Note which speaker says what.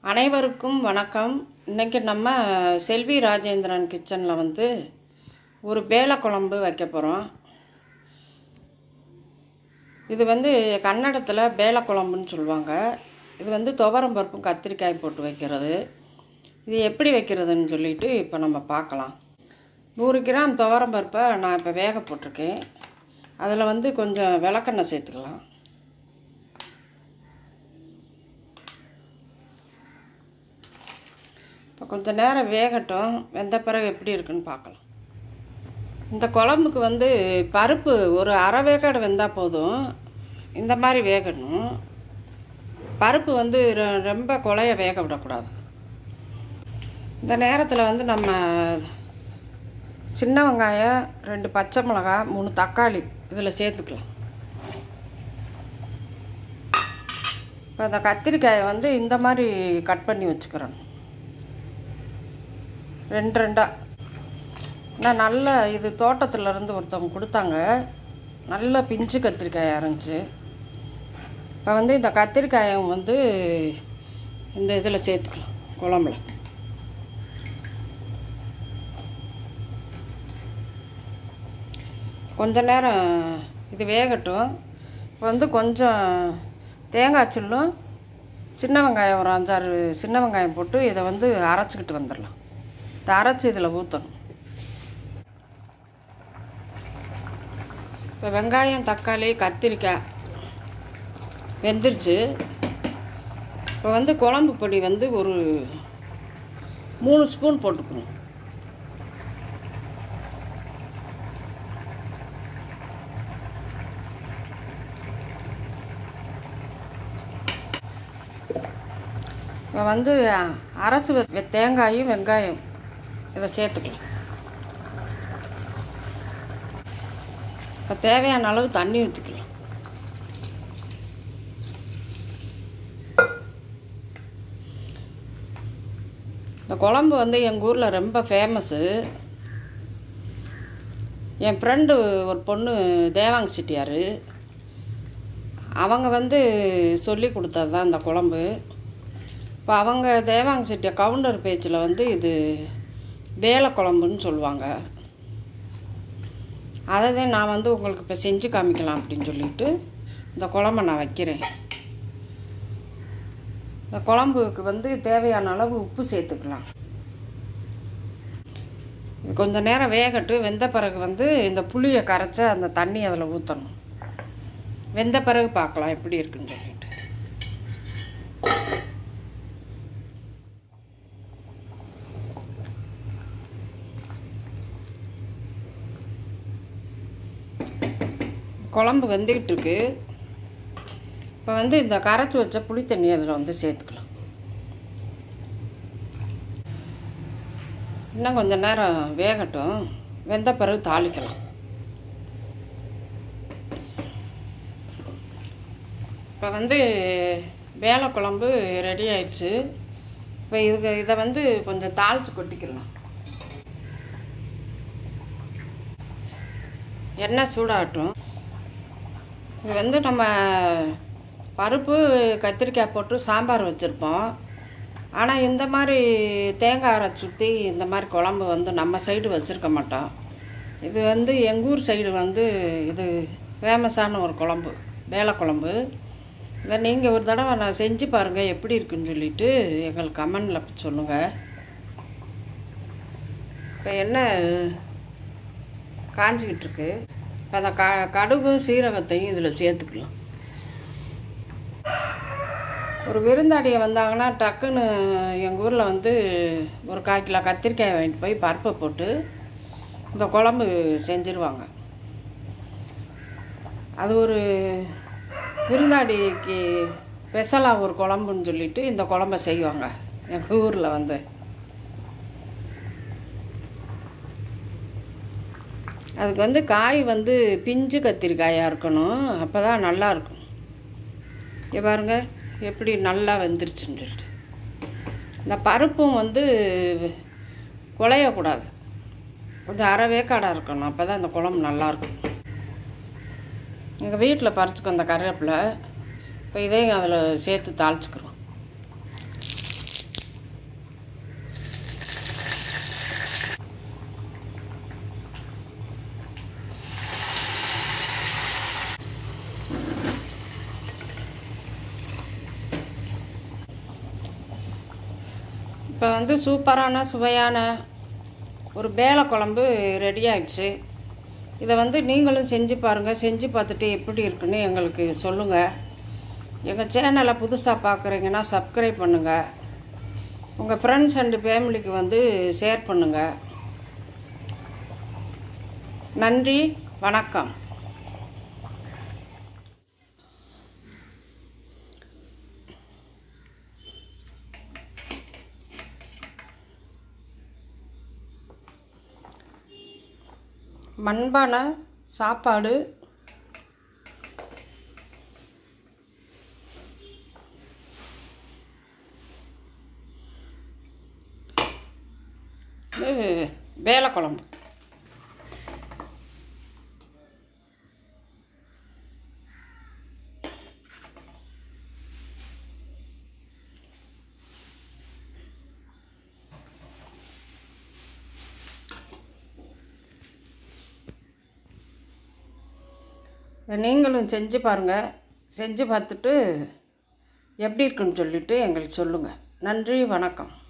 Speaker 1: அனைவருக்கும் வணக்கம் இன்றைக்கி நம்ம செல்வி ராஜேந்திரன் கிச்சனில் வந்து ஒரு பேலை குழம்பு வைக்க போகிறோம் இது வந்து கன்னடத்தில் பேலை குழம்புன்னு சொல்லுவாங்க இது வந்து துவரம் பருப்பும் கத்திரிக்காய் போட்டு வைக்கிறது இது எப்படி வைக்கிறதுன்னு சொல்லிட்டு இப்போ நம்ம பார்க்கலாம் நூறு கிராம் துவரம் பருப்பை நான் இப்போ வேக போட்டிருக்கேன் அதில் வந்து கொஞ்சம் விளக்கெண்ணெய் சேர்த்துக்கலாம் இப்போ கொஞ்சம் நேரம் வேகட்டும் வெந்த பிறகு எப்படி இருக்குன்னு பார்க்கலாம் இந்த குழம்புக்கு வந்து பருப்பு ஒரு அரை வேக்காடு வெந்தால் போதும் இந்த மாதிரி வேகணும் பருப்பு வந்து ரொ- ரொம்ப குழைய வேக விடக்கூடாது இந்த நேரத்தில் வந்து நம்ம சின்ன வெங்காயம் ரெண்டு பச்சை மிளகாய் மூணு தக்காளி இதில் சேர்த்துக்கலாம் இப்போ அந்த கத்திரிக்காயை வந்து இந்த மாதிரி கட் பண்ணி வச்சுக்கிறோம் ரெண்டு ரெண்டாக நான் நல்ல இது தோட்டத்துல இருந்து ஒருத்தவங்க கொடுத்தாங்க நல்ல பிஞ்சு கத்திரிக்காய் இருந்துச்சு இப்போ வந்து இந்த கத்திரிக்காயை வந்து இந்த இதில் சேர்த்துக்கலாம் குழம்புல கொஞ்ச நேரம் இது வேகட்டும் இப்போ வந்து கொஞ்சம் தேங்காய் சில்லும் சின்ன வெங்காயம் ஒரு அஞ்சாறு சின்ன வெங்காயம் போட்டு இதை வந்து அரைச்சிக்கிட்டு வந்துடலாம் இதை அரைச்சி இதில் ஊற்றணும் இப்போ வெங்காயம் தக்காளி கத்திரிக்காய் வெந்துருச்சு இப்போ வந்து குழம்பு பொடி வந்து ஒரு மூணு ஸ்பூன் போட்டுக்கணும் இப்போ வந்து அரைச்சி வச்ச தேங்காயும் வெங்காயம் இதை சேர்த்துக்கலாம் இப்போ தேவையான அளவு தண்ணி ஊற்றிக்கலாம் இந்த குழம்பு வந்து எங்கள் ஊரில் ரொம்ப ஃபேமஸ்ஸு என் ஃப்ரெண்டு ஒரு பொண்ணு தேவாங்க செட்டியார் அவங்க வந்து சொல்லி கொடுத்தது தான் இந்த குழம்பு இப்போ அவங்க தேவாங்க செட்டியார் கவுண்டர் பேச்சில் வந்து இது வேலை குழம்புன்னு சொல்லுவாங்க அதை தான் நான் வந்து உங்களுக்கு இப்போ செஞ்சு காமிக்கலாம் அப்படின்னு சொல்லிட்டு இந்த குழம்ப நான் வைக்கிறேன் இந்த குழம்புக்கு வந்து தேவையான அளவு உப்பு சேர்த்துக்கலாம் இது கொஞ்சம் நேரம் வேகட்டு வெந்த பிறகு வந்து இந்த புளியை கரைச்சி அந்த தண்ணி அதில் ஊற்றணும் வெந்த பிறகு பார்க்கலாம் எப்படி இருக்குன்னு சொல்லிட்டு குழம்பு வெந்துக்கிட்டு இருக்கு இப்போ வந்து இந்த கரைச்சி வச்ச புளி தண்ணி அதில் வந்து சேர்த்துக்கலாம் இன்னும் கொஞ்சம் நேரம் வேகட்டும் வெந்த பிறகு தாளிக்கலாம் இப்போ வந்து வேலை குழம்பு ரெடி ஆயிடுச்சு இப்போ இதுக்கு இதை வந்து கொஞ்சம் தாளித்து கொட்டிக்கலாம் எண்ணெய் சூடாகட்டும் இது வந்து நம்ம பருப்பு கத்திரிக்காய் போட்டு சாம்பார் வச்சுருப்போம் ஆனால் இந்த மாதிரி தேங்காய் அரைச்சி ஊற்றி இந்த மாதிரி குழம்பு வந்து நம்ம சைடு வச்சுருக்க மாட்டோம் இது வந்து எங்கள் ஊர் சைடு வந்து இது ஃபேமஸான ஒரு குழம்பு வேலை குழம்பு இதை நீங்கள் ஒரு தடவை நான் செஞ்சு பாருங்கள் எப்படி இருக்குன்னு சொல்லிட்டு எங்களுக்கு கமெண்டில் சொல்லுங்கள் இப்போ என்ன காஞ்சிக்கிட்டு இருக்கு இப்போ அந்த க கடுகும் சீரகத்தையும் இதில் சேர்த்துக்கலாம் ஒரு விருந்தாடியை வந்தாங்கன்னா டக்குன்னு எங்கள் ஊரில் வந்து ஒரு கால் கிலோ கத்திரிக்காய் வாங்கிட்டு போய் பருப்பை போட்டு இந்த குழம்பு செஞ்சிருவாங்க அது ஒரு விருந்தாடிக்கு ஸ்பெஷலாக ஒரு குழம்புன்னு சொல்லிட்டு இந்த குழம்ப செய்வாங்க எங்கள் ஊரில் வந்து அதுக்கு வந்து காய் வந்து பிஞ்சு கத்திரிக்காயாக இருக்கணும் அப்போ தான் நல்லாயிருக்கும் இங்கே பாருங்க எப்படி நல்லா வெந்துருச்சுன்னு சொல்லிட்டு இந்த பருப்பும் வந்து குழையக்கூடாது கொஞ்சம் அரை வேக்காடாக இருக்கணும் அப்போ தான் இந்த குழம்பு நல்லாயிருக்கும் எங்கள் வீட்டில் பறிச்சுக்கோ அந்த கருவேப்பிலை இப்போ இதையும் அதில் சேர்த்து தாளிச்சுக்கிறோம் இப்போ வந்து சூப்பரான சுவையான ஒரு பேலை குழம்பு ரெடி ஆயிடுச்சு இதை வந்து நீங்களும் செஞ்சு பாருங்கள் செஞ்சு பார்த்துட்டு எப்படி இருக்குன்னு எங்களுக்கு சொல்லுங்கள் எங்கள் சேனலை புதுசாக பார்க்குறீங்கன்னா சப்ஸ்கிரைப் பண்ணுங்கள் உங்கள் ஃப்ரெண்ட்ஸ் அண்டு ஃபேமிலிக்கு வந்து ஷேர் பண்ணுங்கள் நன்றி வணக்கம் மண்பானை சாப்பாடு இது வேலை குழம்பு இதை நீங்களும் செஞ்சு பாருங்கள் செஞ்சு பார்த்துட்டு எப்படி இருக்குன்னு சொல்லிவிட்டு எங்களுக்கு சொல்லுங்கள் நன்றி வணக்கம்